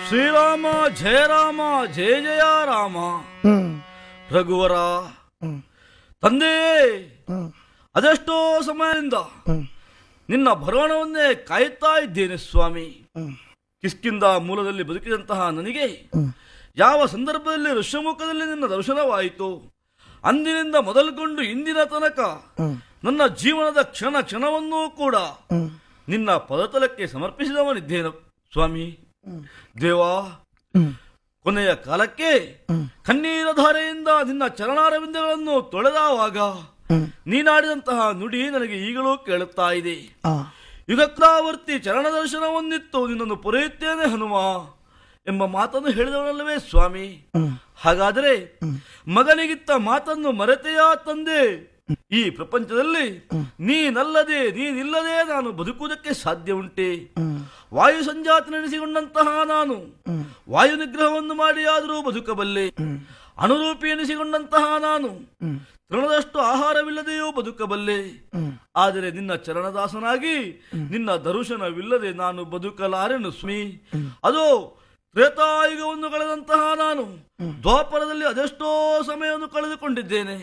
ಶ್ರೀರಾಮ ಜಯ ರಾಮ ಜಯ ಜಯ ರಾಮ ಹ್ಮ್ ರಘುವರ ಹ್ಮ್ ತಂದೆ ಹ್ಮ್ ಅದೆಷ್ಟೋ ಸಮಯದಿಂದ ಹ್ಮ್ ನಿನ್ನ ಭರವಣವನ್ನೇ ಕಾಯುತ್ತಾ ಇದ್ದೇನೆ ಸ್ವಾಮಿ ಹ್ಮ್ ಕಿಷ್ಕಿಂದ ಮೂಲದಲ್ಲಿ ಬದುಕಿದಂತಹ ನನಗೆ ಹ್ಮ್ ಯಾವ ಸಂದರ್ಭದಲ್ಲಿ ಋಷ್ಯಮುಖದಲ್ಲಿ ನಿನ್ನ ದರ್ಶನವಾಯಿತು ಅಂದಿನಿಂದ ಮೊದಲುಗೊಂಡು ಇಂದಿನ ತನಕ ಹ್ಮ್ ನನ್ನ ಜೀವನದ ಕ್ಷಣ ಕ್ಷಣವನ್ನೂ ಕೂಡ ಹ್ಮ್ ನಿನ್ನ ಪದತಲಕ್ಕೆ ಸಮರ್ಪಿಸಿದವನಿದ್ದೇನೆ ಸ್ವಾಮಿ ಹ್ಮ್ ದೇವಾ ಹ್ಮ್ ಕೊನೆಯ ಕಾಲಕ್ಕೆ ಹ್ಮ್ ಕಣ್ಣೀರ ಧಾರೆಯಿಂದ ನಿನ್ನ ಚರಣಾರವಿಂದಗಳನ್ನು ತೊಳೆದಾವಾಗ ಹ್ಮ್ ನೀನಾಡಿದಂತಹ ನುಡಿ ನನಗೆ ಈಗಲೂ ಕೇಳುತ್ತಾ ಇದೆ ಆ ಯುಗಕ್ರಾವರ್ತಿ ಚರಣ ದರ್ಶನವನ್ನಿತ್ತು ನಿನ್ನನ್ನು ಪೊರೆಯುತ್ತೇನೆ ಹನುಮ ಎಂಬ ಮಾತನ್ನು ಹೇಳಿದವನಲ್ಲವೇ ಸ್ವಾಮಿ ಹ್ಮ್ ಹಾಗಾದರೆ ಹ್ಮ್. ಮಗನಿಗಿತ್ತ ಮಾತನ್ನು ಮರೆತೆಯ ತಂದೆ ಈ ಪ್ರಪಂಚದಲ್ಲಿ ನೀನಲ್ಲದೆ ನೀನಿಲ್ಲದೆ ನಾನು ಬದುಕುವುದಕ್ಕೆ ಸಾಧ್ಯ ಉಂಟೆ ಹ್ಮ್ ವಾಯು ಸಂಜಾತನೆನಿಸಿಕೊಂಡಂತಹ ನಾನು ಹ್ಮ್ ವಾಯು ನಿಗ್ರಹವನ್ನು ಮಾಡಿಯಾದರೂ ಬದುಕಬಲ್ಲೆ ಹ್ಮ್ ಅನುರೂಪಿ ಎನಿಸಿಕೊಂಡಂತಹ ನಾನು ಹ್ಮ್ ತೃಣದಷ್ಟು ಆಹಾರವಿಲ್ಲದೆಯೂ ಬದುಕಬಲ್ಲೆ ಹ್ಮ್ ಆದರೆ ನಿನ್ನ ಚರಣದಾಸನಾಗಿ ನಿನ್ನ ದರ್ಶನವಿಲ್ಲದೆ ನಾನು ಬದುಕಲಾರೆನು ಸ್ಮಿ ಅದು ತ್ರೇತಾಯುಗವನ್ನು ಕಳೆದಂತಹ ನಾನು ದ್ವಾಪರದಲ್ಲಿ ಅದೆಷ್ಟೋ ಸಮಯವನ್ನು ಕಳೆದುಕೊಂಡಿದ್ದೇನೆ